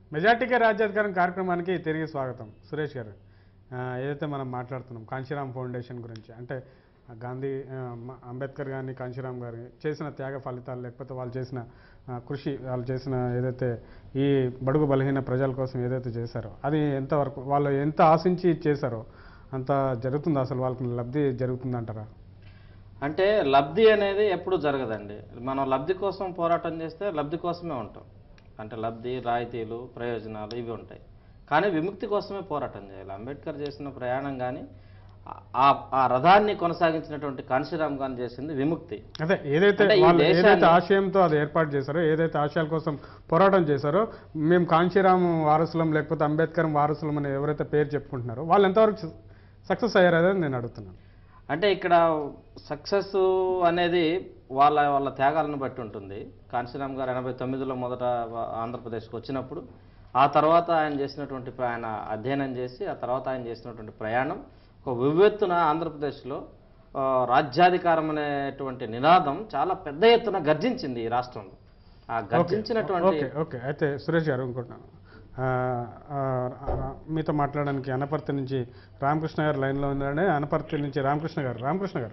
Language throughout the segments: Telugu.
మెజార్టీకే రాజ్యాధికారం కార్యక్రమానికి తిరిగి స్వాగతం సురేష్ గారు ఆ, ఏదైతే మనం మాట్లాడుతున్నాం కాంశీరామ్ ఫౌండేషన్ గురించి అంటే ఆ గాంధీ ఆ, మ- అంబేద్కర్ గారిని కాంశీరామ్ గారిని చేసిన త్యాగ ఫలితాలు లేకపోతే వాళ్ళు చేసిన ఆ, కృషి వాళ్ళు చేసిన ఏదైతే ఈ బడుగు బలహీన ప్రజల కోసం ఏదైతే చేశారో అది ఎంతవరకు వాళ్ళు ఎంత ఆశించి చేశారో అంత జరుగుతుంది అసలు వాళ్ళకి లబ్ధి జరుగుతుందంటారా అంటే లబ్ధి అనేది ఎప్పుడు జరగదండి మనం లబ్ధి కోసం పోరాటం చేస్తే లబ్ధి కోసమే ఉంటాం అంటే లబ్ధి రాయితీలు ప్రయోజనాలు ఇవి ఉంటాయి కానీ విముక్తి కోసమే పోరాటం చేయాలి అంబేద్కర్ చేసిన ప్రయాణం కానీ ఆ ఆ రథాన్ని కొనసాగించినటువంటి కాన్షీరామ్ గారు చేసింది విముక్తి అదే ఏదైతే అంటే ఈ వాళ్ళు ఏదైతే దేశాన్ని- ఆశయంతో అది ఏర్పాటు చేశారో ఏదైతే ఆశయాల కోసం పోరాటం చేశారో మేము కాంచీరామ్ వారసులం లేకపోతే అంబేద్కర్ వారసులం అని ఎవరైతే పేరు చెప్పుకుంటున్నారో వాళ్ళు ఎంతవరకు సక్సెస్ అయ్యారు అదే నేను అడుగుతున్నాను అంటే ఇక్కడ సక్సెస్ అనేది వాళ్ళ వాళ్ళ త్యాగాలను బట్టి ఉంటుంది కాంశీరామ్ గారు ఎనభై తొమ్మిదిలో మొదట వ- ఆంధ్రప్రదేశ్కి వచ్చినప్పుడు ఆ తర్వాత ఆయన చేసినటువంటి ప్ర- ఆయన అధ్యయనం చేసి ఆ తర్వాత ఆయన చేసినటువంటి ప్రయాణం ఒక వివెత్తున ఆంధ్రప్రదేశ్లో ఆ, రాజ్యాధికారం అనేటువంటి నినాదం చాలా పెద్ద ఎత్తున గర్జించింది ఈ రాష్ట్రంలో ఆ గర్జించినటువంటి ఓకే ఓకే అయితే సురేష్ గారు ఇంకోటి ఆ, ఆ, ఆ, మీతో మాట్లాడడానికి అనపర్తి నుంచి రామకృష్ణ గారు లైన్లో ఉన్నారని అనపర్తి నుంచి రామకృష్ణ గారు రామకృష్ణ గారు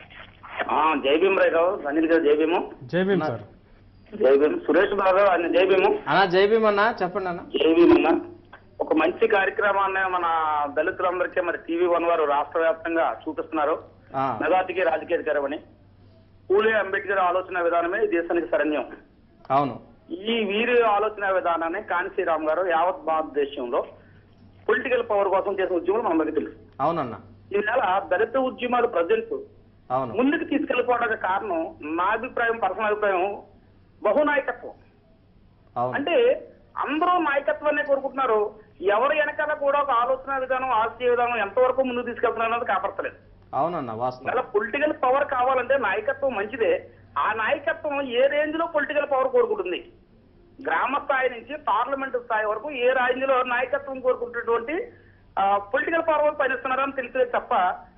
ఆ, జై భీమ్ రాయ్ రావు అనిల్ గారు జై భీము జై భీమ్ సార్ జై భీమ్ సురేష్ బాబు ఆయన జై భీము అన్నా జై భీమ్ అన్న చెప్పండి అన్న జై భీమ్ అన్న ఒక మంచి కార్యక్రమాన్ని మన దళితులందరికీ మరి టీవీ వన్ వారు రాష్ట్ర వ్యాప్తంగా చూపిస్తున్నారు ఆ, మెగాటికి రాజకీయ అధికారం అని పూలే అంబేద్కర్ ఆలోచన విధానమే ఈ దేశానికి శరణ్యం అవును ఈ వీరి ఆలోచన విధానాన్ని కాంశీరామ్ గారు యావత్ భారతదేశంలో పొలిటికల్ పవర్ కోసం చేసిన ఉద్యమం మనందరికీ తెలుసు అవునన్న ఈవేళ దళిత ఉద్యమాలు ప్రజెంట్ అవును ముందుకు తీసుకెళ్లిపోవడానికి కారణం నా అభిప్రాయం పర్సనల్ అభిప్రాయం బహునాయకత్వం అవును అంటే అందరూ నాయకత్వాన్ని కోరుకుంటున్నారు ఎవరు వెనకాల కూడా ఒక ఆలోచన విధానం ఆశయ విధానం ఎంతవరకు ముందుకు తీసుకెళ్తున్నారు అన్నది కాపాడతలేదు అవునన్న వాస్తవం అలా పొలిటికల్ పవర్ కావాలంటే నాయకత్వం మంచిదే ఆ నాయకత్వం ఏ రేంజ్ లో పొలిటికల్ పవర్ కోరుకుంటుంది గ్రామ స్థాయి నుంచి పార్లమెంట్ స్థాయి వరకు ఏ రేంజ్ లో నాయకత్వం కోరుకుంటున్నటువంటి పొలిటికల్ పవర్ పనిస్తున్నారని తెలిసేది తప్ప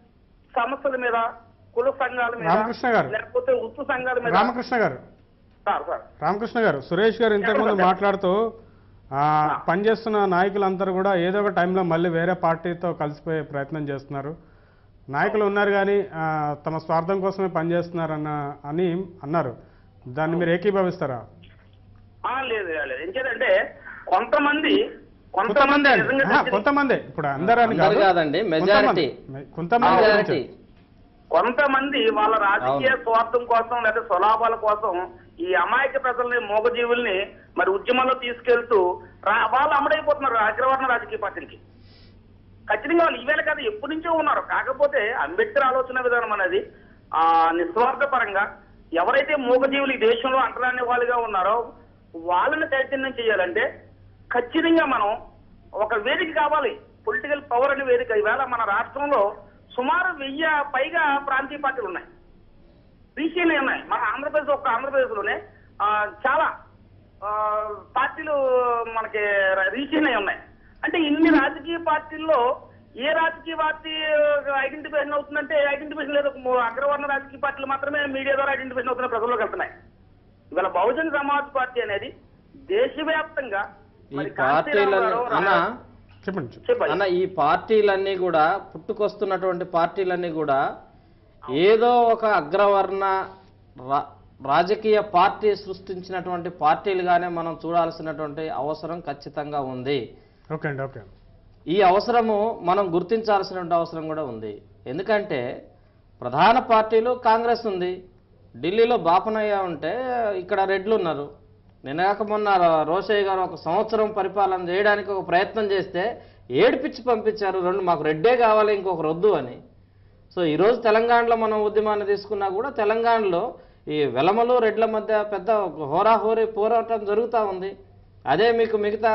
సమస్యల మీద కుల సంఘాల మీద రామకృష్ణ గారు. లేకపోతే ఉత్తు సంఘాల మీద రామకృష్ణ గారు సార్ సార్ రామకృష్ణ గారు సురేష్ గారు ఇంతకుముందు మాట్లాడుతూ ఆ, పనిచేస్తున్న నాయకులందరూ కూడా ఏదో ఒక టైంలో మళ్ళీ వేరే పార్టీతో కలిసిపోయే ప్రయత్నం చేస్తున్నారు నాయకులు ఉన్నారు కానీ ఆ, తమ స్వార్థం కోసమే పనిచేస్తున్నారన్న అని అన్నారు దాన్ని మీరు ఏకీభవిస్తారా ఆ, లేదు లేదు ఎందుకంటే కొంతమంది కొంతమంది అండి నిజంగా ఆహా, కొంతమంది ఇప్పుడు అందరూ అని అందరు కాదు కాదండి మెజారిటీ కొంతమంది. కొంతమంది మెజారిటీ కొంతమంది వాళ్ళ రాజకీయ అవును. స్వార్థం కోసం లేదా స్వలాభాల కోసం ఈ అమాయక ప్రజల్ని మూగజీవుల్ని మరి ఉద్యమంలో తీసుకెళ్తూ రా- వాళ్ళు అమడైపోతున్నారు అగ్రవర్ణ రాజకీయ పార్టీలకి ఖచ్చితంగా వాళ్ళు ఈవేళ కాదు ఎప్పటి నుంచో ఉన్నారు కాకపోతే అంబేద్కర్ ఆలోచన విధానం అనేది ఆ నిస్వార్థ పరంగా ఎవరైతే మూగజీవులు ఈ దేశంలో అంటరాని వాళ్ళుగా ఉన్నారో వాళ్ళని చైతన్యం చేయాలంటే ఖచ్చితంగా మనం ఒక వేదిక కావాలి పొలిటికల్ పవర్ అనే వేదిక ఈవేళ మన రాష్ట్రంలో సుమారు వెయ్యి పైగా ప్రాంతీయ పార్టీలు ఉన్నాయి రీసీనే ఉన్నాయి మన ఆంధ్రప్రదేశ్ ఒక్క ఆంధ్రప్రదేశ్లోనే ఆ, చాలా ఆ, పార్టీలు మనకి రీసీనే ఉన్నాయి అంటే ఇన్ని రాజకీయ పార్టీల్లో ఏ రాజకీయ పార్టీ ఐడెంటిఫికేషన్ అవుతుందంటే ఐడెంటిఫికేషన్ లేదు మూ- అగ్రవర్ణ రాజకీయ పార్టీలు మాత్రమే మీడియా ద్వారా ఐడెంటిఫికేషన్ అవుతున్న ప్రజల్లోకి వెళ్తున్నాయి ఇవాళ బహుజన్ సమాజ్ పార్టీ అనేది దేశవ్యాప్తంగా ఈ మరి కాంతిరావు పార్టీలను గారు అన్న చెప్పండి చెప్పండి. చెప్పండి అన్న ఈ పార్టీలన్నీ కూడా పుట్టుకొస్తున్నటువంటి పార్టీలన్నీ కూడా ఏదో ఒక అగ్రవర్ణ రా- రాజకీయ పార్టీ సృష్టించినటువంటి పార్టీలుగానే మనం చూడాల్సినటువంటి అవసరం ఖచ్చితంగా ఉంది ఓకే అండి ఓకే ఈ అవసరము మనం గుర్తించాల్సిన అవసరం కూడా ఉంది ఎందుకంటే ప్రధాన పార్టీలు కాంగ్రెస్ ఉంది ఢిల్లీలో బాపనయ్య ఉంటే ఇక్కడ రెడ్లు ఉన్నారు నిన్నగాక మొన్న రోషయ్య గారు ఒక సంవత్సరం పరిపాలన చేయడానికి ఒక ప్రయత్నం చేస్తే ఏడిపిచ్చి పంపించారు రెండు మాకు రెడ్డే కావాలి ఇంకొక రొద్దు అని సో ఈరోజు తెలంగాణలో మనం ఉద్యమాన్ని తీసుకున్నా కూడా తెలంగాణలో ఈ వెలమలు రెడ్ల మధ్య పెద్ద హోరాహోరీ పోరాటం జరుగుతూ ఉంది అదే మీకు మిగతా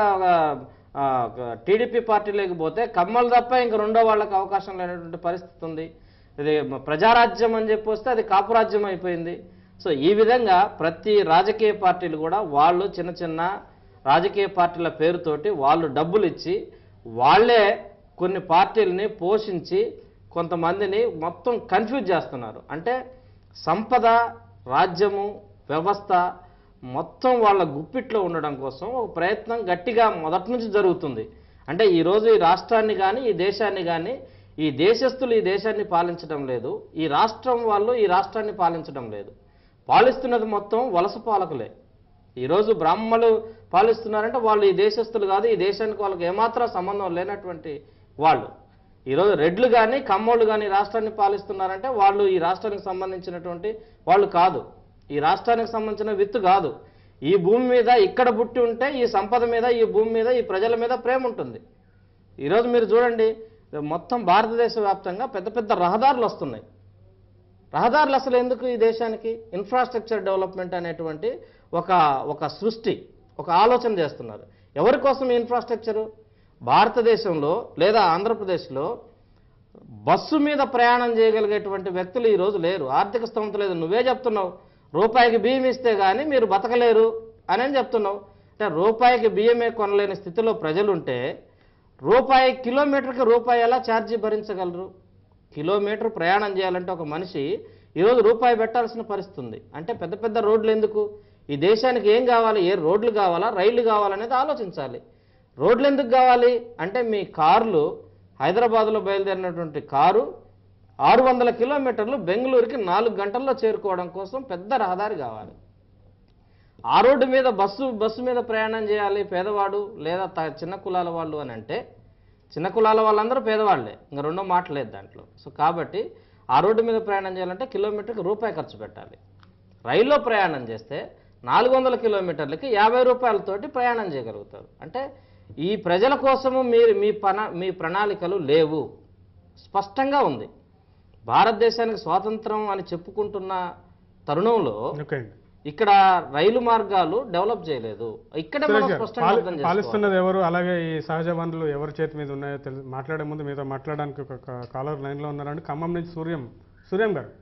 టీడీపీ పార్టీలోకి పోతే కమ్మలు తప్ప ఇంక రెండో వాళ్ళకి అవకాశం లేనటువంటి పరిస్థితి ఉంది ఇది ప్రజారాజ్యం అని చెప్పి వస్తే అది కాపురాజ్యం అయిపోయింది సో ఈ విధంగా ప్రతి రాజకీయ పార్టీలు కూడా వాళ్ళు చిన్న చిన్న రాజకీయ పార్టీల పేరుతోటి వాళ్ళు డబ్బులు ఇచ్చి వాళ్ళే కొన్ని పార్టీలని పోషించి కొంతమందిని మొత్తం కన్ఫ్యూజ్ చేస్తున్నారు అంటే సంపద రాజ్యము వ్యవస్థ మొత్తం వాళ్ళ గుప్పిట్లో ఉండడం కోసం ఒక ప్రయత్నం గట్టిగా మొదటి నుంచి జరుగుతుంది అంటే ఈరోజు ఈ రాష్ట్రాన్ని కానీ ఈ దేశాన్ని కానీ ఈ దేశస్తులు ఈ దేశాన్ని పాలించడం లేదు ఈ రాష్ట్రం వాళ్ళు ఈ రాష్ట్రాన్ని పాలించడం లేదు పాలిస్తున్నది మొత్తం వలస పాలకులే ఈరోజు బ్రాహ్మణులు పాలిస్తున్నారంటే వాళ్ళు ఈ దేశస్తులు కాదు ఈ దేశానికి వాళ్ళకి ఏమాత్రం సంబంధం లేనటువంటి వాళ్ళు ఈరోజు రెడ్లు కానీ కమ్మోళ్ళు కానీ రాష్ట్రాన్ని పాలిస్తున్నారంటే వాళ్ళు ఈ రాష్ట్రానికి సంబంధించినటువంటి వాళ్ళు కాదు ఈ రాష్ట్రానికి సంబంధించిన విత్తు కాదు ఈ భూమి మీద ఇక్కడ పుట్టి ఉంటే ఈ సంపద మీద ఈ భూమి మీద ఈ ప్రజల మీద ప్రేమ ఉంటుంది ఈరోజు మీరు చూడండి మొత్తం భారతదేశ వ్యాప్తంగా పెద్ద పెద్ద రహదారులు వస్తున్నాయి రహదారులు అసలు ఎందుకు ఈ దేశానికి ఇన్ఫ్రాస్ట్రక్చర్ డెవలప్మెంట్ అనేటువంటి ఒక ఒక సృష్టి ఒక ఆలోచన చేస్తున్నారు ఎవరి కోసం ఈ ఇన్ఫ్రాస్ట్రక్చరు భారతదేశంలో లేదా ఆంధ్రప్రదేశ్లో బస్సు మీద ప్రయాణం చేయగలిగేటువంటి వ్యక్తులు ఈరోజు లేరు ఆర్థిక స్తోమత లేదు నువ్వే చెప్తున్నావు రూపాయికి బియ్యం ఇస్తే కానీ మీరు బతకలేరు అని అని చెప్తున్నావు అంటే రూపాయికి బియ్యమే కొనలేని స్థితిలో ప్రజలుంటే రూపాయి కిలోమీటర్కి రూపాయి ఎలా ఛార్జీ భరించగలరు కిలోమీటర్ ప్రయాణం చేయాలంటే ఒక మనిషి ఈరోజు రూపాయి పెట్టాల్సిన పరిస్థితి ఉంది అంటే పెద్ద పెద్ద రోడ్లు ఎందుకు ఈ దేశానికి ఏం కావాలి ఏ రోడ్లు కావాలా రైళ్లు కావాలనేది ఆలోచించాలి రోడ్లు ఎందుకు కావాలి అంటే మీ కార్లు హైదరాబాద్లో బయలుదేరినటువంటి కారు ఆరు వందల కిలోమీటర్లు బెంగళూరుకి నాలుగు గంటల్లో చేరుకోవడం కోసం పెద్ద రహదారి కావాలి ఆ రోడ్డు మీద బస్సు బస్సు మీద ప్రయాణం చేయాలి పేదవాడు లేదా త- చిన్న కులాల వాళ్ళు అని అంటే చిన్న కులాల వాళ్ళందరూ పేదవాళ్లే ఇంకా రెండో మాట లేదు దాంట్లో సో కాబట్టి ఆ రోడ్డు మీద ప్రయాణం చేయాలంటే కిలోమీటర్కి రూపాయి ఖర్చు పెట్టాలి రైల్లో ప్రయాణం చేస్తే నాలుగు వందల కిలోమీటర్లకి యాభై రూపాయలతోటి ప్రయాణం చేయగలుగుతారు అంటే ఈ ప్రజల కోసము మీరు మీ పన మీ ప్రణాళికలు లేవు స్పష్టంగా ఉంది భారతదేశానికి స్వాతంత్రం అని చెప్పుకుంటున్న తరుణంలో ఓకే అండి ఇక్కడ రైలు మార్గాలు డెవలప్ చేయలేదు ఇక్కడే మనం సురేష్ గారు, స్పష్టంగా పాలి- అర్థం చేసుకోవాలి పాలిస్తున్నది ఎవరు అలాగే ఈ సహజ వనరులు ఎవరి చేతి మీద ఉన్నాయో తెలు మాట్లాడే ముందు మీతో మాట్లాడడానికి ఒక క- కాలర్ లైన్లో ఉన్నారండి ఖమ్మం నుంచి సూర్యం సూర్యం గారు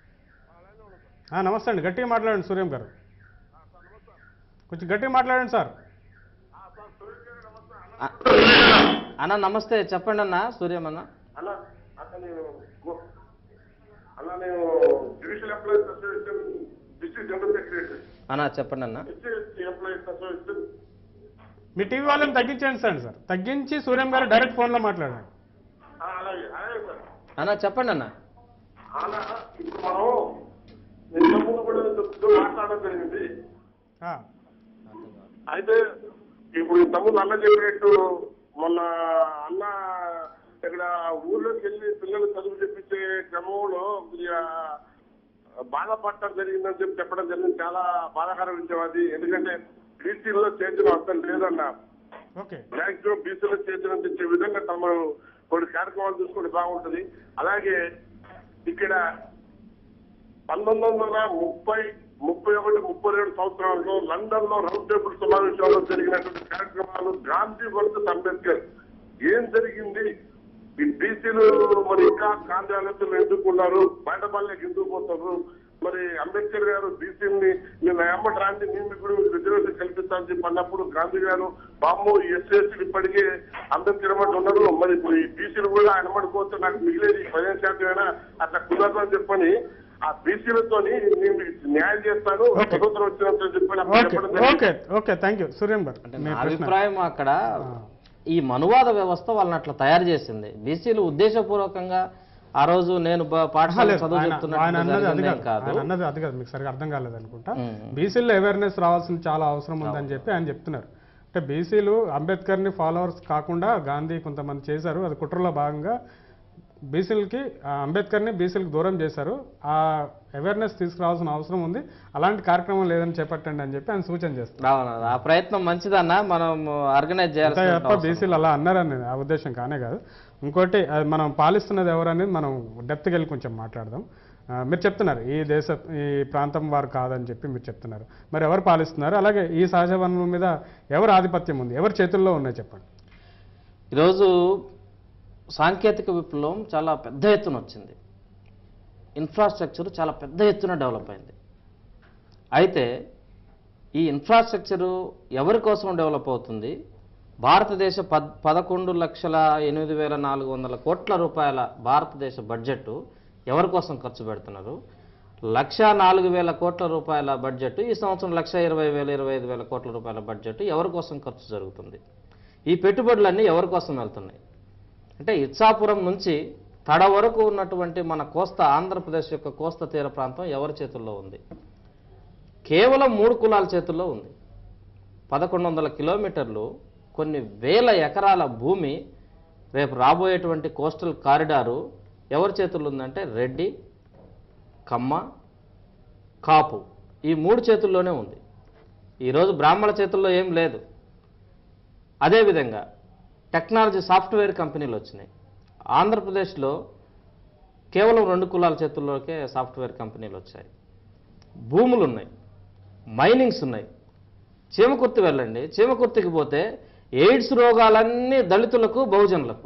ఆ, నమస్తే అండి గట్టిగా మాట్లాడండి సూర్యం గారు కొంచెం గట్టిగా మాట్లాడండి సార్ అ- అన్న నమస్తే చెప్పండి అన్న సూర్యం అన్న అలా అక్కడ నేను గో- అలా నేను judicial employees association district general secretary అన్న చెప్పండి అన్న ఎస్సీ ఎంప్లాయీస్ అసోసియేషన్ మీ టీవీ వాళ్ళని తగ్గించండి సార్ తగ్గించి సూర్యం గారు డైరెక్ట్ ఫోన్లో మాట్లాడండి ఆ, అలాగే అలాగే సార్ అన్న చెప్పండి అన్న అలా ఇప్పుడు మనం ఇంతకుముందు కూడా ఇంతకుముందు మాట్లాడడం జరిగింది ఆ, అయితే ఇప్పుడు ఇంతకుముందు అన్న చెప్పినట్టు మొన్న అన్న ఇక్కడ ఊర్లోకి వెళ్ళి పిల్లలు చదువు చెప్పించే క్రమంలో కొద్దిగా బాధపడటం జరిగిందని చెప్పి చెప్పడం జరిగింది చాలా బాధాకర విషయం అది ఎందుకంటే బీసీలో చేర్చిన అర్థం లేదన్న ఓకే మ్యాక్సిమం బీసీలో చేర్చిన తెచ్చే విధంగా తమ కొన్ని కార్యక్రమాలు చూసుకుంటే బాగుంటది అలాగే ఇక్కడ పంతొమ్మిది వందల ముప్పై ముప్పై ఒకటి ముప్పై రెండు సంవత్సరాల్లో లండన్ లో రౌండ్ టేబుల్ సమావేశంలో జరిగినటువంటి కార్యక్రమాలు గాంధీ వర్సెస్ అంబేద్కర్ ఏం జరిగింది ఈ బీసీలు మరి ఇంకా గాంధీ ఆలోచనలు ఎందుకున్నారు బయటపల్లెకి ఎందుకు పోతారు మరి అంబేద్కర్ గారు బీసీని నేను ఎమ్మటి రాండి నేను కూడా రిజర్వేషన్ కల్పిస్తానని చెప్పి అన్నప్పుడు గాంధీ గారు బామ్ము ఎస్సీఎస్సీలు ఇప్పటికే అంబేద్కర్ ఎమ్మటి ఉన్నారు మరి ఇప్పుడు ఈ బీసీలు కూడా ఆయన ఎమ్మటి పోతే నాకు మిగిలేది పదిహేను శాతమైనా అట్లా కుదరదు అని చెప్పని ఆ బీసీలతో నేను మీకు న్యాయం చేస్తాను Okay. స్వతంత్రం వచ్చినంత చెప్పని అప్పుడు ఓకే చెప్పడం జరిగింది. Okay okay thank you Suryam గారు అంటే మీ నా ప్రశ్న అభిప్రాయం అక్కడ ఆ. ఈ మనువాద వ్యవస్థ వాళ్ళని అట్లా తయారు చేసింది బీసీలు ఉద్దేశపూర్వకంగా ఆ రోజు నేను బ- ఆహా, పాఠశాల లేదు. చదువు ఆయన ఆయన అన్నది అది చెప్తున్నట్టు కాదు కాదు ఆయన అన్నది అది కాదు మీకు సరిగా అర్థం కాలేదు అనుకుంటా మ్మ్. బీసీలో అవేర్నెస్ రావాల్సిన చాలా అవసరం ఉందని చెప్పి ఆయన చెప్తున్నారు అంటే బీసీలు అంబేద్కర్ని ఫాలోవర్స్ కాకుండా గాంధీ కొంతమంది చేశారు అది కుట్రలో భాగంగా బీసీలకి ఆ, అంబేద్కర్ని బీసీలకు దూరం చేశారు ఆ అవేర్నెస్ తీసుకురావాల్సిన అవసరం ఉంది అలాంటి కార్యక్రమం లేదని చేపట్టండి అని చెప్పి ఆయన సూచన చేస్తారు అవును ఆ ప్రయత్నం మంచిదన్న మనం ఆర్గనైజ్ అంతే చేయాల్సిన తప్ప బీసీలు అలా అన్నారని ఆ ఉద్దేశం కానే కాదు ఇంకోటి అది మనం పాలిస్తున్నది ఎవరనేది మనం డెప్త్కి వెళ్ళి కొంచెం మాట్లాడదాం ఆ, మీరు చెప్తున్నారు ఈ దేశ ఈ ప్రాంతం వారు కాదని చెప్పి మీరు చెప్తున్నారు మరి ఎవరు పాలిస్తున్నారు అలాగే ఈ సహజ వనరుల మీద ఎవరు ఆధిపత్యం ఉంది ఎవరి చేతుల్లో ఉన్నాయి చెప్పండి ఈరోజు సాంకేతిక విప్లవం చాలా పెద్ద ఎత్తున వచ్చింది ఇన్ఫ్రాస్ట్రక్చర్ చాలా పెద్ద ఎత్తున డెవలప్ అయింది అయితే ఈ ఇన్ఫ్రాస్ట్రక్చరు ఎవరి కోసం డెవలప్ అవుతుంది భారతదేశ పద్ పదకొండు లక్షల ఎనిమిది వేల నాలుగు వందల కోట్ల రూపాయల భారతదేశ బడ్జెట్ ఎవరి కోసం ఖర్చు పెడుతున్నారు లక్ష నాలుగు వేల కోట్ల రూపాయల బడ్జెట్ ఈ సంవత్సరం లక్ష ఇరవై వేల ఇరవై ఐదు వేల కోట్ల రూపాయల బడ్జెట్ ఎవరి కోసం ఖర్చు జరుగుతుంది ఈ పెట్టుబడులన్నీ ఎవరి కోసం వెళ్తున్నాయి అంటే ఇచ్చాపురం నుంచి తడ వరకు ఉన్నటువంటి మన కోస్తా ఆంధ్రప్రదేశ్ యొక్క కోస్తా తీర ప్రాంతం ఎవరి చేతుల్లో ఉంది కేవలం మూడు కులాల చేతుల్లో ఉంది పదకొండు వందల కిలోమీటర్లు కొన్ని వేల ఎకరాల భూమి రేపు రాబోయేటువంటి కోస్టల్ కారిడారు ఎవరి చేతుల్లో ఉందంటే రెడ్డి కమ్మ కాపు ఈ మూడు చేతుల్లోనే ఉంది ఈరోజు బ్రాహ్మణ చేతుల్లో ఏం లేదు అదేవిధంగా టెక్నాలజీ సాఫ్ట్వేర్ కంపెనీలు వచ్చినాయి ఆంధ్రప్రదేశ్లో కేవలం రెండు కులాల చేతుల్లోకే సాఫ్ట్వేర్ కంపెనీలు వచ్చాయి భూములు ఉన్నాయి మైనింగ్స్ ఉన్నాయి చీమకుర్తి వెళ్ళండి చీమకుర్తికి పోతే ఎయిడ్స్ రోగాలన్నీ దళితులకు బహుజనులకు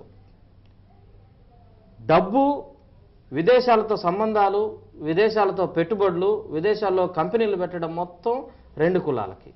డబ్బు విదేశాలతో సంబంధాలు విదేశాలతో పెట్టుబడులు విదేశాల్లో కంపెనీలు పెట్టడం మొత్తం రెండు కులాలకి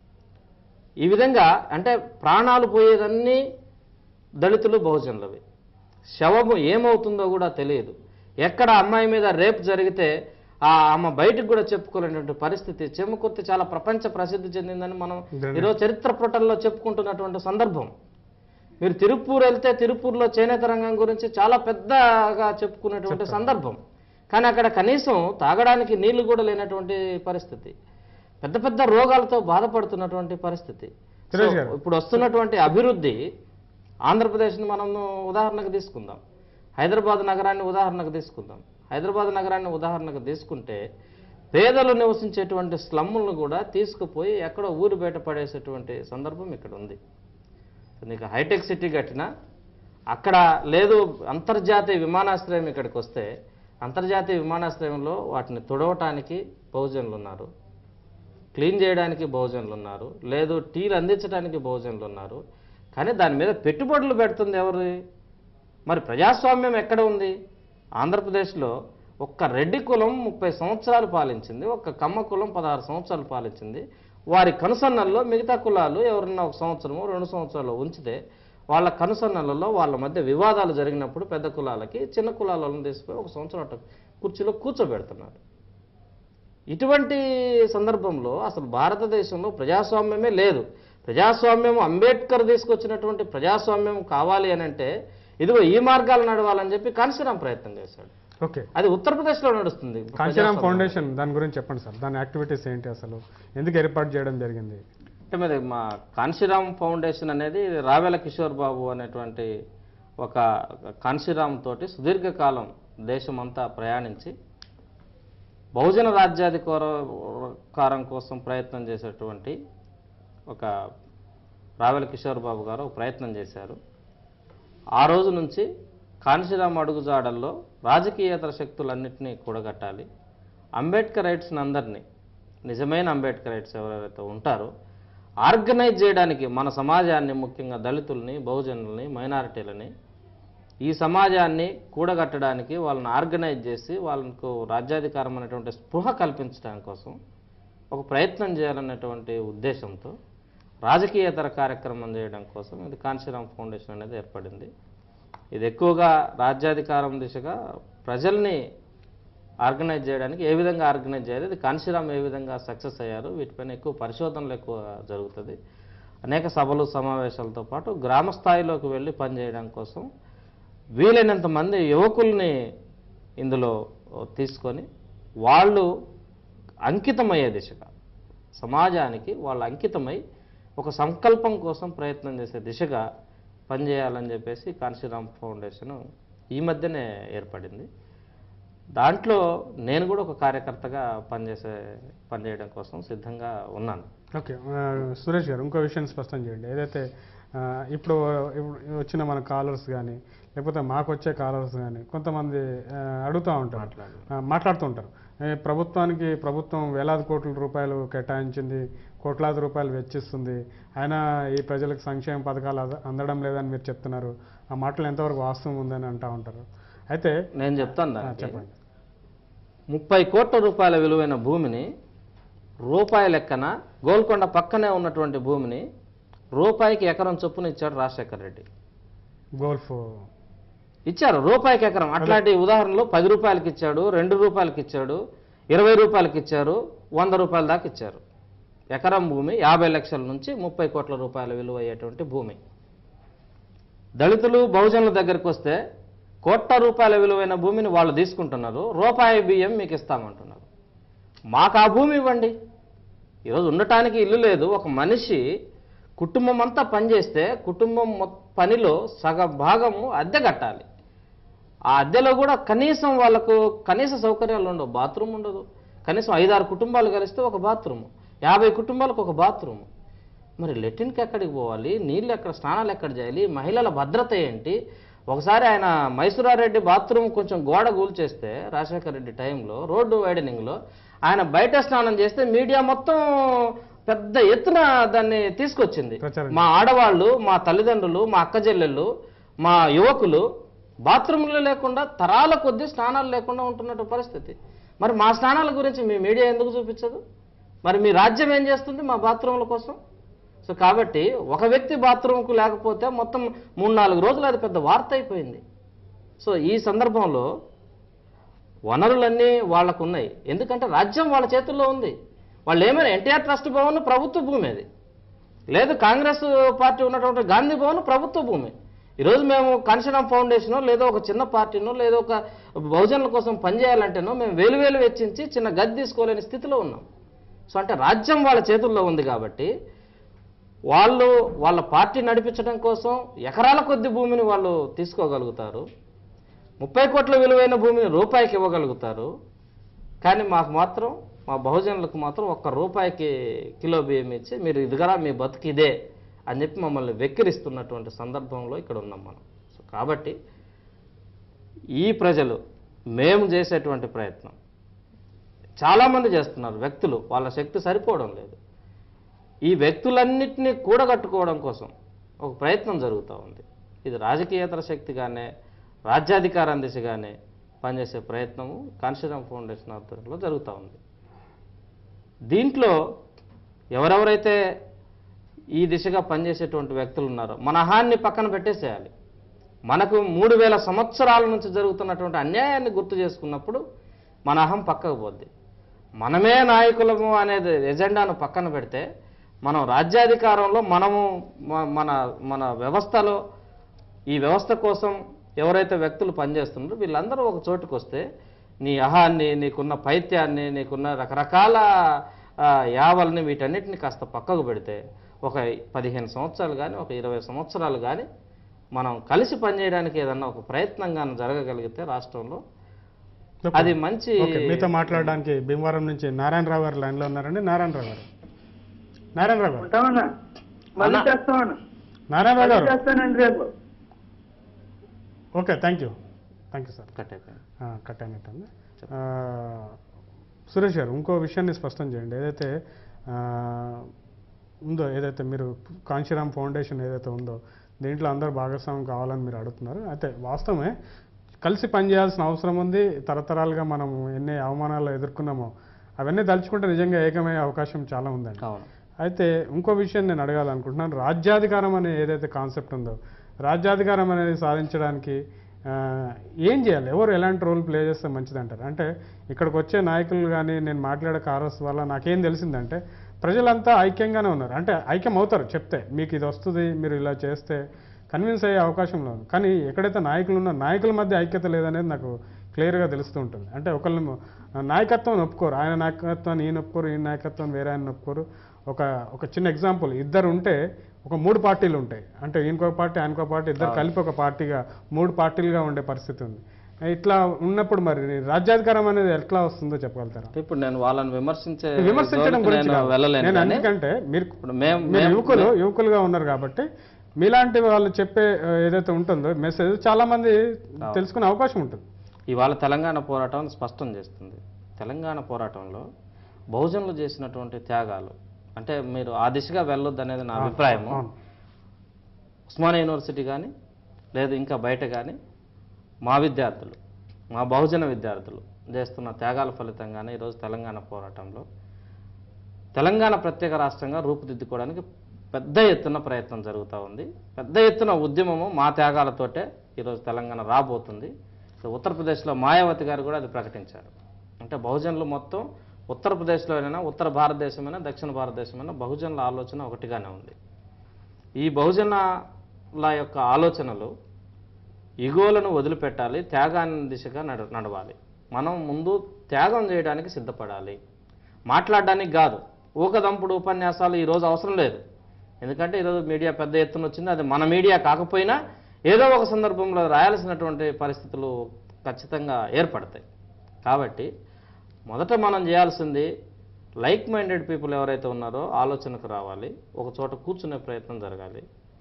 ఈ విధంగా అంటే ప్రాణాలు పోయేదన్నీ దళితులు బహుజనులవి శవము ఏమవుతుందో కూడా తెలియదు ఎక్కడ అమ్మాయి మీద రేప్ జరిగితే ఆ ఆమె బయటకు కూడా చెప్పుకోలేనటువంటి పరిస్థితి చెమ్మకుర్తి చాలా ప్రపంచ ప్రసిద్ధి చెందిందని మనం ఈరోజు చరిత్ర పుటల్లో చెప్పుకుంటున్నటువంటి సందర్భం మీరు తిరుపూర్ వెళ్తే తిరుపూర్లో చేనేత రంగం గురించి చాలా పెద్దగా చెప్పుకునేటువంటి సందర్భం కానీ అక్కడ కనీసం తాగడానికి నీళ్లు కూడా లేనటువంటి పరిస్థితి పెద్ద పెద్ద రోగాలతో బాధపడుతున్నటువంటి పరిస్థితి సురేష్ సో, గారు. ఇప్పుడు వస్తున్నటువంటి అభివృద్ధి ఆంధ్రప్రదేశ్ని మనం ఉదాహరణకు తీసుకుందాం హైదరాబాద్ నగరాన్ని ఉదాహరణకు తీసుకుందాం హైదరాబాద్ నగరాన్ని ఉదాహరణకు తీసుకుంటే పేదలు నివసించేటువంటి స్లమ్ములను కూడా తీసుకుపోయి ఎక్కడో ఊరు బయట పడేసేటువంటి సందర్భం ఇక్కడ ఉంది సో నీకు హైటెక్ సిటీ కట్టినా అక్కడ లేదు అంతర్జాతీయ విమానాశ్రయం ఇక్కడికి వస్తే అంతర్జాతీయ విమానాశ్రయంలో వాటిని తుడవటానికి బహుజనులు ఉన్నారు క్లీన్ చేయడానికి బహుజనులు ఉన్నారు లేదు టీలు అందించడానికి బహుజనులు ఉన్నారు కానీ దాని మీద పెట్టుబడులు పెడుతుంది ఎవరు మరి ప్రజాస్వామ్యం ఎక్కడ ఉంది ఆంధ్రప్రదేశ్లో ఒక్క రెడ్డి కులం ముప్పై సంవత్సరాలు పాలించింది ఒక్క కమ్మ కులం పదహారు సంవత్సరాలు పాలించింది వారి కనుసన్నల్లో మిగతా కులాలు ఎవరన్నా ఒక సంవత్సరము రెండు సంవత్సరాలు ఉంచితే వాళ్ళ కనుసన్నలలో వాళ్ళ మధ్య వివాదాలు జరిగినప్పుడు పెద్ద కులాలకి చిన్న కులాలను తీసుకుని ఒక సంవత్సరం అట్ట కుర్చీలో కూర్చోబెడుతున్నారు ఇటువంటి సందర్భంలో అసలు భారతదేశంలో ప్రజాస్వామ్యమే లేదు ప్రజాస్వామ్యం అంబేద్కర్ తీసుకొచ్చినటువంటి ప్రజాస్వామ్యం కావాలి అని అంటే ఇదిగో ఈ మార్గాలు నడవాలని చెప్పి కాన్సీరామ్ ప్రయత్నం చేశాడు ఓకే అది ఉత్తరప్రదేశ్లో నడుస్తుంది కాంచీరామ్ ప్రజాస్వామ్యం. ఫౌండేషన్ దాని గురించి చెప్పండి సార్ దాని యాక్టివిటీస్ ఏంటి అసలు ఎందుకు ఏర్పాటు చేయడం జరిగింది అంటే మరి మా కాన్షీరామ్ ఫౌండేషన్ అనేది రావెల కిషోర్ బాబు అనేటువంటి ఒక కాన్షీరామ్ తోటి సుదీర్ఘకాలం దేశమంతా ప్రయాణించి బహుజన రాజ్యాధికారం కోసం ప్రయత్నం చేసేటువంటి ఒక రావెల కిషోర్ బాబు గారు ఒక ప్రయత్నం చేశారు ఆ రోజు నుంచి కాన్షీరామ్ అడుగుజాడల్లో రాజకీయేతర శక్తులన్నింటినీ కూడగట్టాలి అంబేద్కర్ రైట్స్ని అందరినీ నిజమైన అంబేద్కర్ రైట్స్ ఎవరెవరైతే ఉంటారో ఆర్గనైజ్ చేయడానికి మన సమాజాన్ని ముఖ్యంగా దళితుల్ని బహుజనుల్ని మైనారిటీలని ఈ సమాజాన్ని కూడగట్టడానికి వాళ్ళని ఆర్గనైజ్ చేసి వాళ్ళకు రాజ్యాధికారం అనేటువంటి స్పృహ కల్పించడానికి కోసం ఒక ప్రయత్నం చేయాలనేటువంటి ఉద్దేశంతో రాజకీయేతర కార్యక్రమం చేయడం కోసం ఇది కాంశీరామ్ ఫౌండేషన్ అనేది ఏర్పడింది ఇది ఎక్కువగా రాజ్యాధికారం దిశగా ప్రజల్ని ఆర్గనైజ్ చేయడానికి ఏ విధంగా ఆర్గనైజ్ చేయాలి ఇది కాంశీరామ్ ఏ విధంగా సక్సెస్ అయ్యారు వీటిపైన ఎక్కువ పరిశోధనలు ఎక్కువ జరుగుతుంది అనేక సభలు సమావేశాలతో పాటు గ్రామ స్థాయిలోకి వెళ్ళి పనిచేయడం కోసం వీలైనంత మంది యువకుల్ని ఇందులో తీసుకొని వాళ్ళు అంకితమయ్యే దిశగా సమాజానికి వాళ్ళు అంకితమై ఒక సంకల్పం కోసం ప్రయత్నం చేసే దిశగా పనిచేయాలని చెప్పేసి కాన్శీరామ్ ఫౌండేషన్ ఈ మధ్యనే ఏర్పడింది దాంట్లో నేను కూడా ఒక కార్యకర్తగా పనిచేసే పనిచేయడం కోసం సిద్ధంగా ఉన్నాను ఓకే ఆ, సురేష్ గారు ఇంకో విషయం స్పష్టం చేయండి ఏదైతే ఆ, ఇప్పుడు ఇప్పుడు వచ్చిన మన కాలర్స్ కానీ లేకపోతే మాకు వచ్చే కాలర్స్ కానీ కొంతమంది ఆ, అడుగుతూ ఉంటారు మాట్లాడు. ఆ, మాట్లాడుతూ ఉంటారు ఏ, ప్రభుత్వానికి ప్రభుత్వం వేలాది కోట్ల రూపాయలు కేటాయించింది కోట్లాది రూపాయలు వెచ్చిస్తుంది అయినా ఈ ప్రజలకు సంక్షేమ పథకాలు అద- అందడం లేదని మీరు చెప్తున్నారు ఆ మాటలు ఎంతవరకు వాస్తవం ఉందని అంటూ ఉంటారు అయితే నేను చెప్తాను ఆ, దానికి చెప్పండి ముప్పై కోట్ల రూపాయల విలువైన భూమిని రూపాయి లెక్కన గోల్కొండ పక్కనే ఉన్నటువంటి భూమిని రూపాయికి ఎకరం చొప్పున ఇచ్చాడు రాజశేఖర్ రెడ్డి గోల్ఫ్ ఇచ్చారు రూపాయికి ఎకరం అట్లాంటి ఉదాహరణలు పది రూపాయలకి ఇచ్చాడు రెండు రూపాయలకి ఇచ్చాడు ఇరవై రూపాయలకి ఇచ్చారు వంద రూపాయల దాకా ఇచ్చారు ఎకరం భూమి యాభై లక్షల నుంచి ముప్పై కోట్ల రూపాయల విలువ అయ్యేటువంటి భూమి దళితులు బహుజనుల దగ్గరికి వస్తే కోట్ల రూపాయల విలువైన భూమిని వాళ్ళు తీసుకుంటున్నారు రూపాయి బియ్యం మీకు ఇస్తామంటున్నారు మాకు ఆ భూమి ఇవ్వండి ఈరోజు ఉండటానికి ఇల్లు లేదు ఒక మనిషి కుటుంబం అంతా పనిచేస్తే కుటుంబం మొ- పనిలో సగ భాగము అద్దె కట్టాలి ఆ అద్దెలో కూడా కనీసం వాళ్ళకు కనీస సౌకర్యాలు ఉండవు బాత్రూమ్ ఉండదు కనీసం ఐదారు కుటుంబాలు కలిస్తే ఒక బాత్రూమ్ యాభై కుటుంబాలకు ఒక బాత్రూమ్ మరి లెట్రిన్కి ఎక్కడికి పోవాలి నీళ్ళు ఎక్కడ స్నానాలు ఎక్కడ చేయాలి మహిళల భద్రత ఏంటి ఒకసారి ఆయన మైసూరారెడ్డి బాత్రూమ్ కొంచెం గోడ కూల్చేస్తే రాజశేఖర రెడ్డి టైంలో రోడ్డు వైడనింగ్లో ఆయన బయట స్నానం చేస్తే మీడియా మొత్తం పెద్ద ఎత్తున దాన్ని తీసుకొచ్చింది ప్రచారం మా ఆడవాళ్ళు మా తల్లిదండ్రులు మా అక్క చెల్లెళ్ళు మా యువకులు బాత్రూంలో లేకుండా తరాల కొద్దీ స్నానాలు లేకుండా ఉంటున్నట్టు పరిస్థితి మరి మా స్నానాల గురించి మీ మీడియా ఎందుకు చూపించదు మరి మీ రాజ్యం ఏం చేస్తుంది మా బాత్రూంల కోసం సో కాబట్టి ఒక వ్యక్తి బాత్రూంకు లేకపోతే మొత్తం మూడు నాలుగు రోజులు అది పెద్ద వార్త అయిపోయింది సో ఈ సందర్భంలో వనరులన్నీ వాళ్ళకు ఉన్నాయి ఎందుకంటే రాజ్యం వాళ్ళ చేతుల్లో ఉంది వాళ్ళు ఏమైనా ఎన్టీఆర్ ట్రస్ట్ భవన్ ప్రభుత్వ భూమి అది లేదు కాంగ్రెస్ పార్టీ ఉన్నటువంటి గాంధీ భవన్ ప్రభుత్వ భూమి ఈరోజు మేము కాన్షిరాం ఫౌండేషన్ లేదో ఒక చిన్న పార్టీనో లేదో ఒక బహుజనుల కోసం పనిచేయాలంటేనో మేము వేలు వేలు వెచ్చించి చిన్న గది తీసుకోలేని స్థితిలో ఉన్నాం సో అంటే రాజ్యం వాళ్ళ చేతుల్లో ఉంది కాబట్టి వాళ్ళు వాళ్ళ పార్టీ నడిపించడం కోసం ఎకరాల కొద్ది భూమిని వాళ్ళు తీసుకోగలుగుతారు ముప్పై కోట్ల విలువైన భూమిని రూపాయికి ఇవ్వగలుగుతారు కానీ మాకు మాత్రం మా బహుజనులకు మాత్రం ఒక్క రూపాయికి కిలో బియ్యం ఇచ్చి మీరు ఇదిగరా మీ బతుకు ఇదే అని చెప్పి మమ్మల్ని వెక్కిరిస్తున్నటువంటి సందర్భంలో ఇక్కడ ఉన్నాం మనం సో కాబట్టి ఈ ప్రజలు మేము చేసేటువంటి ప్రయత్నం చాలామంది చేస్తున్నారు వ్యక్తులు వాళ్ళ శక్తి సరిపోవడం లేదు ఈ వ్యక్తులన్నింటినీ కూడగట్టుకోవడం కోసం ఒక ప్రయత్నం జరుగుతూ ఉంది ఇది రాజకీయేతర శక్తిగానే రాజ్యాధికారం దిశగానే పనిచేసే ప్రయత్నము కాన్షిరామ్ ఫౌండేషన్ ఆధ్వర్యంలో జరుగుతూ ఉంది దీంట్లో ఎవరెవరైతే ఈ దిశగా పనిచేసేటువంటి వ్యక్తులు ఉన్నారో మన అహాన్ని పక్కన పెట్టేసేయాలి మనకు మూడు వేల సంవత్సరాల నుంచి జరుగుతున్నటువంటి అన్యాయాన్ని గుర్తు చేసుకున్నప్పుడు మన అహం పక్కకు పోద్ది మనమే నాయకులము అనేది ఎజెండాను పక్కన పెడితే మనం రాజ్యాధికారంలో మనము మ- మన మన వ్యవస్థలో ఈ వ్యవస్థ కోసం ఎవరైతే వ్యక్తులు పనిచేస్తున్నారో వీళ్ళందరూ ఒక చోటుకు వస్తే నీ అహాన్ని నీకున్న పైత్యాన్ని నీకున్న రకరకాల ఆ, యావల్ని వీటన్నిటిని కాస్త పక్కకు పెడితే ఒక పదిహేను సంవత్సరాలు కానీ ఒక ఇరవై సంవత్సరాలు కానీ మనం కలిసి పనిచేయడానికి ఏదన్నా ఒక ప్రయత్నం కానీ జరగగలిగితే రాష్ట్రంలో అది మంచి ఓకే మీతో మాట్లాడడానికి భీమవరం నుంచి నారాయణరావు గారు లైన్లో ఉన్నారండి నారాయణరావు గారు నారాయణరావు గారు ఉంటామన్నా మళ్ళీ అన్నా. చేస్తామన్నా నారాయణరావు గారు చేస్తానండి రేపు okay thank you thank you sir cut అయిపోయింది కట్ అయినట్టుంది ఆ, సురేష్ గారు ఇంకో విషయాన్ని స్పష్టం చేయండి ఏదైతే ఆ, ఉందో ఏదైతే మీరు కాంశీరామ్ ఫౌండేషన్ ఏదైతే ఉందో దీంట్లో అందరూ భాగస్వామ్యం కావాలని మీరు అడుగుతున్నారు అయితే వాస్తవమే కలిసి పనిచేయాల్సిన అవసరం ఉంది తరతరాలుగా మనం ఎన్ని అవమానాలు ఎదుర్కొన్నామో అవన్నీ తలుచుకుంటే నిజంగా ఏకమయ్యే అవకాశం చాలా ఉందండి అవును అయితే ఇంకో విషయం నేను అడగాలనుకుంటున్నాను రాజ్యాధికారం అనే ఏదైతే కాన్సెప్ట్ ఉందో రాజ్యాధికారం అనేది సాధించడానికి ఆ, ఏం చేయాలి ఎవరు ఎలాంటి రోల్ ప్లే చేస్తే మంచిది అంటారు అంటే ఇక్కడికి వచ్చే నాయకులు కానీ నేను మాట్లాడే కారస్ వల్ల నాకేం తెలిసిందంటే ప్రజలంతా ఐక్యంగానే ఉన్నారు అంటే ఐక్యం అవుతారు చెప్తే మీకు ఇది వస్తుంది మీరు ఇలా చేస్తే కన్విన్స్ అయ్యే అవకాశంలో ఉంది కానీ ఎక్కడైతే నాయకులు ఉన్నారో నాయకుల మధ్య ఐక్యత లేదనేది నాకు క్లియర్గా తెలుస్తూ ఉంటుంది అంటే ఒకళ్ళు నాయకత్వం ఒప్పుకోరు ఆయన నాయకత్వాన్ని ఈయన ఒప్పుకోరు ఈయన నాయకత్వం వేరే ఆయన ఒప్పుకోరు ఒక ఒక చిన్న ఎగ్జాంపుల్ ఇద్దరు ఉంటే ఒక మూడు పార్టీలు ఉంటాయి అంటే ఈయనకో పార్టీ ఆయనకో పార్టీ ఇద్దరు కలిపి ఒక పార్టీగా మూడు పార్టీలుగా ఉండే పరిస్థితి ఉంది ఇట్లా ఉన్నప్పుడు మరి రాజ్యాధికారం అనేది ఎట్లా వస్తుందో చెప్పగలుగుతారా ఇప్పుడు నేను వాళ్ళని విమర్శించే విమర్శించడం జోలికి గురించి నేను కాదు. వెళ్ళలేను నేను కానీ ఎందుకంటే మీరు ఇప్పుడు మేము మీరు మేము- యువకులు యువకులుగా ఉన్నారు కాబట్టి మీలాంటి వాళ్ళు చెప్పే ఆ, ఏదైతే ఉంటుందో మెసేజ్ చాలా మంది తెలుసుకునే అవకాశం ఉంటుంది ఇవాళ తెలంగాణ పోరాటం స్పష్టం చేస్తుంది తెలంగాణ పోరాటంలో బహుజనులు చేసినటువంటి త్యాగాలు అంటే మీరు ఆ దిశగా వెళ్ళొద్దు అనేది నా అభిప్రాయము అవును. ఉస్మానియా యూనివర్సిటీ కానీ లేదు ఇంకా బయట కానీ మా విద్యార్థులు మా బహుజన విద్యార్థులు చేస్తున్న త్యాగాల ఫలితంగానే ఈరోజు తెలంగాణ పోరాటంలో తెలంగాణ ప్రత్యేక రాష్ట్రంగా రూపుదిద్దుకోవడానికి పెద్ద ఎత్తున ప్రయత్నం జరుగుతూ ఉంది పెద్ద ఎత్తున ఉద్యమము మా త్యాగాలతోటే ఈరోజు తెలంగాణ రాబోతుంది సో ఉత్తరప్రదేశ్లో మాయావతి గారు కూడా అది ప్రకటించారు అంటే బహుజనులు మొత్తం ఉత్తరప్రదేశ్లోనైనా ఉత్తర భారతదేశమైనా దక్షిణ భారతదేశమైనా బహుజనుల ఆలోచన ఒకటిగానే ఉంది ఈ బహుజనుల యొక్క ఆలోచనలు ఇగోలను వదిలిపెట్టాలి త్యాగాన్ని దిశగా నడ నడవాలి మనం ముందు త్యాగం చేయడానికి సిద్ధపడాలి మాట్లాడడానికి కాదు ఊకదంపుడు ఉపన్యాసాలు ఈరోజు అవసరం లేదు ఎందుకంటే ఈరోజు మీడియా పెద్ద ఎత్తున వచ్చింది అది మన మీడియా కాకపోయినా ఏదో ఒక సందర్భంలో రాయాల్సినటువంటి పరిస్థితులు ఖచ్చితంగా ఏర్పడతాయి కాబట్టి మొదట మనం చేయాల్సింది లైక్ మైండెడ్ పీపుల్ ఎవరైతే ఉన్నారో ఆలోచనకు రావాలి ఒక చోట కూర్చునే ప్రయత్నం జరగాలి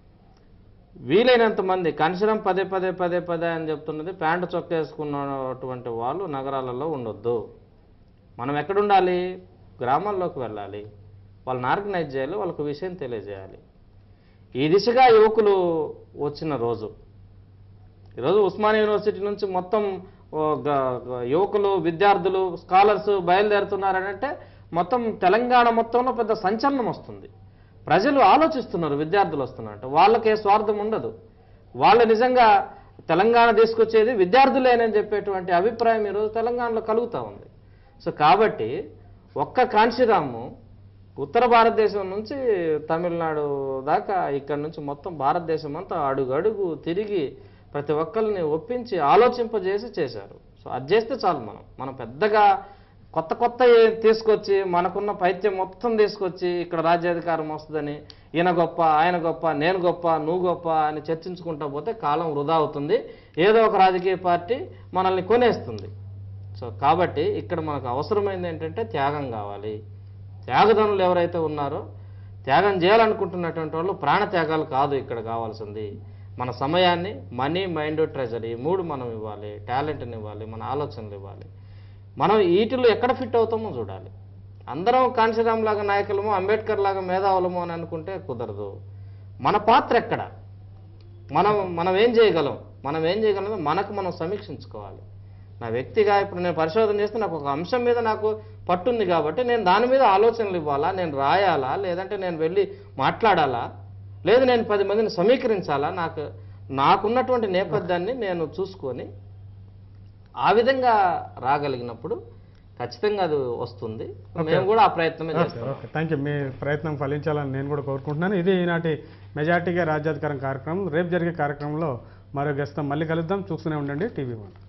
వీలైనంత మంది కనిషరం పదే పదే పదే పదే అని చెప్తున్నది ప్యాంటు చొక్క వేసుకున్నటువంటి వాళ్ళు నగరాలలో ఉండొద్దు మనం ఎక్కడుండాలి గ్రామాల్లోకి వెళ్ళాలి వాళ్ళని ఆర్గనైజ్ చేయాలి వాళ్ళకు విషయం తెలియజేయాలి ఈ దిశగా యువకులు వచ్చిన రోజు ఈరోజు ఉస్మానియా యూనివర్సిటీ నుంచి మొత్తం ఓ, గ- గ- యువకులు విద్యార్థులు స్కాలర్స్ బయలుదేరుతున్నారనంటే మొత్తం తెలంగాణ మొత్తంలో పెద్ద సంచలనం వస్తుంది ప్రజలు ఆలోచిస్తున్నారు విద్యార్థులు వస్తున్నారంటే వాళ్ళకే స్వార్థం ఉండదు వాళ్ళు నిజంగా తెలంగాణ తీసుకొచ్చేది విద్యార్థులేనని చెప్పేటువంటి అభిప్రాయం ఈరోజు తెలంగాణలో కలుగుతూ ఉంది సో కాబట్టి ఒక్క కాంశీరాము ఉత్తర భారతదేశం నుంచి తమిళనాడు దాకా ఇక్కడ నుంచి మొత్తం భారతదేశం అంతా అడుగడుగు తిరిగి ప్రతి ఒక్కరిని ఒప్పించి ఆలోచింపజేసి చేశారు సో అది చేస్తే చాలు మనం మనం పెద్దగా కొత్త కొత్త తీసుకొచ్చి మనకున్న పైత్యం మొత్తం తీసుకొచ్చి ఇక్కడ రాజ్యాధికారం వస్తుందని ఈయన గొప్ప ఆయన గొప్ప నేను గొప్ప నువ్వు గొప్ప అని చర్చించుకుంటా పోతే కాలం వృధా అవుతుంది ఏదో ఒక రాజకీయ పార్టీ మనల్ని కొనేస్తుంది సో కాబట్టి ఇక్కడ మనకు అవసరమైంది ఏంటంటే త్యాగం కావాలి త్యాగదనులు ఎవరైతే ఉన్నారో త్యాగం చేయాలనుకుంటున్నటువంటి వాళ్ళు ప్రాణ త్యాగాలు కాదు ఇక్కడ కావాల్సింది మన సమయాన్ని మనీ మైండ్ ట్రెజరీ ఈ మూడు మనం ఇవ్వాలి టాలెంట్ని ఇవ్వాలి మన ఆలోచనలు ఇవ్వాలి మనం వీటిలో ఎక్కడ ఫిట్ అవుతామో చూడాలి అందరం కాంశీరామ్ లాగా నాయకులము అంబేద్కర్ లాగా మేధావులము అని అనుకుంటే కుదరదు మన పాత్ర ఎక్కడ మనం మనం ఏం చేయగలం మనం ఏం చేయగలం మనకు మనం సమీక్షించుకోవాలి నా వ్యక్తిగా ఇప్పుడు నేను పరిశోధన చేస్తే నాకు ఒక అంశం మీద నాకు పట్టుంది కాబట్టి నేను దాని మీద ఆలోచనలు ఇవ్వాలా నేను రాయాలా లేదంటే నేను వెళ్ళి మాట్లాడాలా లేదు నేను పది మందిని సమీకరించాలా నాకు నాకున్నటువంటి నేపథ్యాన్ని నేను చూసుకొని ఆ విధంగా రాగలిగినప్పుడు ఖచ్చితంగా అది వస్తుంది మేము కూడా ఆ ప్రయత్నమే చేస్తాం ఓకే థ్యాంక్ యూ మీ ప్రయత్నం ఫలించాలని నేను కూడా కోరుకుంటున్నాను ఇది ఈనాటి మెజార్టీగా రాజ్యాధికారం కార్యక్రమం రేపు జరిగే కార్యక్రమంలో మరో గెస్తం మళ్ళీ కలుద్దాం చూస్తూనే ఉండండి టీవీ వన్